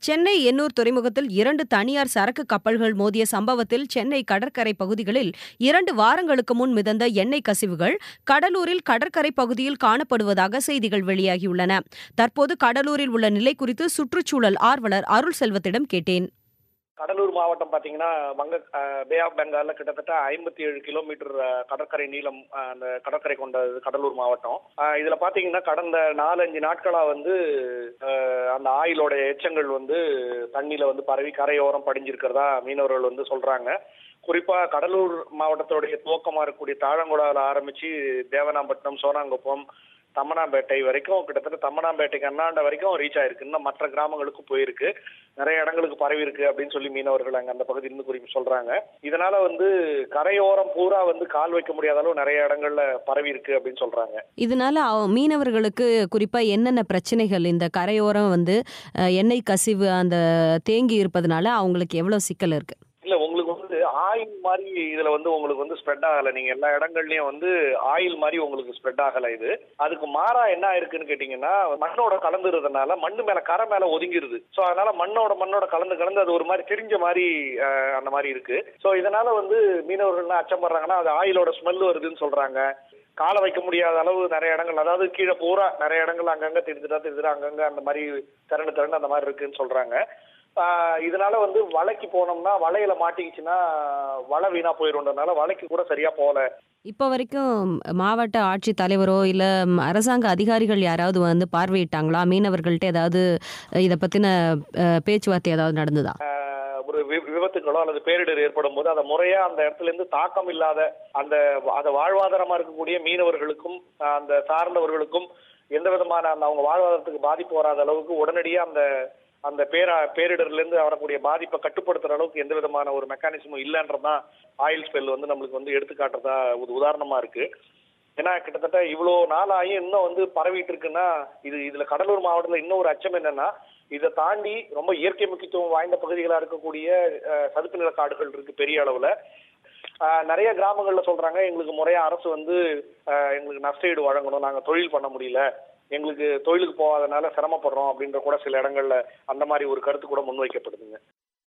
சென்னை எண்ணூர் துறைமுகத்தில் இரண்டு தனியார் சரக்கு கப்பல்கள் மோதிய சம்பவத்தில் சென்னை கடற்கரை பகுதிகளில் இரண்டு வாரங்களுக்கு முன் மிதந்த எண்ணெய் கசிவுகள் கடலூரில் கடற்கரை பகுதியில் காணப்படுவதாக செய்திகள் வெளியாகியுள்ளன தற்போது கடலூரில் உள்ள நிலை குறித்து சுற்றுச்சூழல் ஆர்வலர் அருள் செல்வத்திடம் கேட்டேன் கடலூர் மாவட்டம் பார்த்தீங்கன்னா வங்க பே ஆஃப் பெங்கால்ல கிட்டத்தட்ட ஐம்பத்தி ஏழு கிலோமீட்டர் அஹ், கடற்கரை நீளம் அஹ், அந்த கடற்கரை கொண்ட கடலூர் மாவட்டம் அஹ், இதுல பாத்தீங்கன்னா கடந்த நாலஞ்சு நாட்களா வந்து அஹ், அந்த ஆயிலோட எச்சங்கள் வந்து தண்ணியில வந்து பரவி கரையோரம் படிஞ்சிருக்கிறதா மீனவர்கள் வந்து சொல்றாங்க குறிப்பா கடலூர் மாவட்டத்தோடைய துவக்கமா இருக்கக்கூடிய தாழங்குடாவில் ஆரம்பிச்சு தேவனாம்பட்டினம் சோனாங்குப்பம் தம்மனாம்பேட்டை வரைக்கும் கிட்டத்தட்ட தம்மனாம்பேட்டைக்கு அண்ணாண்ட வரைக்கும் ரீச் ஆயிருக்கு இன்னும் மற்ற கிராமங்களுக்கும் போயிருக்கு நிறைய இடங்களுக்கு பரவி இருக்கு அப்படின்னு சொல்லி மீனவர்கள் அங்க அந்த பகுதியிலிருந்து குறிப்பு சொல்றாங்க இதனால வந்து கரையோரம் பூரா வந்து கால் வைக்க முடியாத அளவு நிறைய இடங்கள்ல பரவி இருக்கு அப்படின்னு சொல்றாங்க இதனால அவ- மீனவர்களுக்கு குறிப்பா என்னென்ன பிரச்சனைகள் இந்த கரையோரம் வந்து அஹ், எண்ணெய் கசிவு அந்த தேங்கி இருப்பதனால அவங்களுக்கு எவ்வளவு சிக்கல் இருக்கு இல்ல உங்களுக்கு வந்து ஆயில் மாதிரி இதுல வந்து உங்களுக்கு வந்து ஸ்ப்ரெட் ஆகல நீங்க எல்லா இடங்கள்லயும் வந்து ஆயில் மாதிரி உங்களுக்கு ஸ்ப்ரெட் ஆகல இது அதுக்கு மாறா என்ன ஆயிருக்குன்னு கேட்டீங்கன்னா மண்ணோட கலந்துறதுனால மண்ணு மேல கரை மேல ஒதுங்கிருது சோ அதனால மண்ணோட மண்ணோட கலந்து கலந்து அது ஒரு மாதிரி தெரிஞ்ச மாதிரி அஹ், அந்த மாதிரி இருக்கு சோ இதனால வந்து மீனவர்கள்லாம் அச்சப்படுறாங்கன்னா அது ஆயிலோட ஸ்மெல் வருதுன்னு சொல்றாங்க கால வைக்க முடியாத அளவு நிறைய இடங்கள் அதாவது கீழே பூரா நிறைய இடங்கள் அங்கங்க தெரிஞ்சுட்டா தெரிஞ்சுட்டா அங்கங்க அந்த மாதிரி திரண்டு திரண்டு அந்த மாதிரி இருக்குன்னு சொல்றாங்க ஆஹ் இதனால வந்து வலைக்கு போனோம்னா வலையில மாட்டிக்கிச்சுன்னா வலை வீணா போயிருன்றதுனால வலைக்கு கூட சரியா போகல இப்போ வரைக்கும் மாவட்ட ஆட்சித் தலைவரோ இல்ல ம், அரசாங்க அதிகாரிகள் யாராவது வந்து பார்வையிட்டாங்களா மீனவர்கள்ட்ட ஏதாவது அஹ், இத பத்தின அஹ், பேச்சுவார்த்தை ஏதாவது நடந்ததா ஆஹ் ஒரு வி- விபத்துகளோ அல்லது பேரிடர் ஏற்படும் போது அதை முறையா அந்த இடத்துல இருந்து தாக்கம் இல்லாத அந்த அதை வாழ்வாதாரமா இருக்கக்கூடிய மீனவர்களுக்கும் ஆஹ் அந்த சார்ந்தவர்களுக்கும் எந்த விதமான அந்த அவங்க வாழ்வாதாரத்துக்கு பாதிப்பு வராத அளவுக்கு உடனடியா அந்த அந்த பேரா பேரிடர்ல இருந்து வரக்கூடிய பாதிப்பை கட்டுப்படுத்துற அளவுக்கு எந்த விதமான ஒரு மெக்கானிசமும் இல்லைன்றதுதான் ஆயில் ஸ்பெல் வந்து நம்மளுக்கு வந்து எடுத்துக்காட்டுறதா ஒரு உதாரணமா இருக்கு ஏன்னா கிட்டத்தட்ட இவ்வளோ நாள் ஆகி இன்னும் வந்து பரவிட்டு இருக்குன்னா இது இதுல கடலூர் மாவட்டத்துல இன்னும் ஒரு அச்சம் என்னன்னா இதை தாண்டி ரொம்ப இயற்கை முக்கியத்துவம் வாய்ந்த பகுதிகளா இருக்கக்கூடிய அஹ், சதுப்பு நில காடுகள் இருக்கு பெரிய அளவுல அஹ், நிறைய கிராமங்கள்ல சொல்றாங்க எங்களுக்கு முறையா அரசு வந்து அஹ், எங்களுக்கு நஷ்டஈடு வழங்கணும் நாங்க தொழில் பண்ண முடியல எங்களுக்கு தொழிலுக்கு போகாதனால சிரமப்படுறோம் அப்படின்ற கூட சில இடங்கள்ல அந்த மாதிரி ஒரு கருத்து கூட முன்வைக்கப்படுதுங்க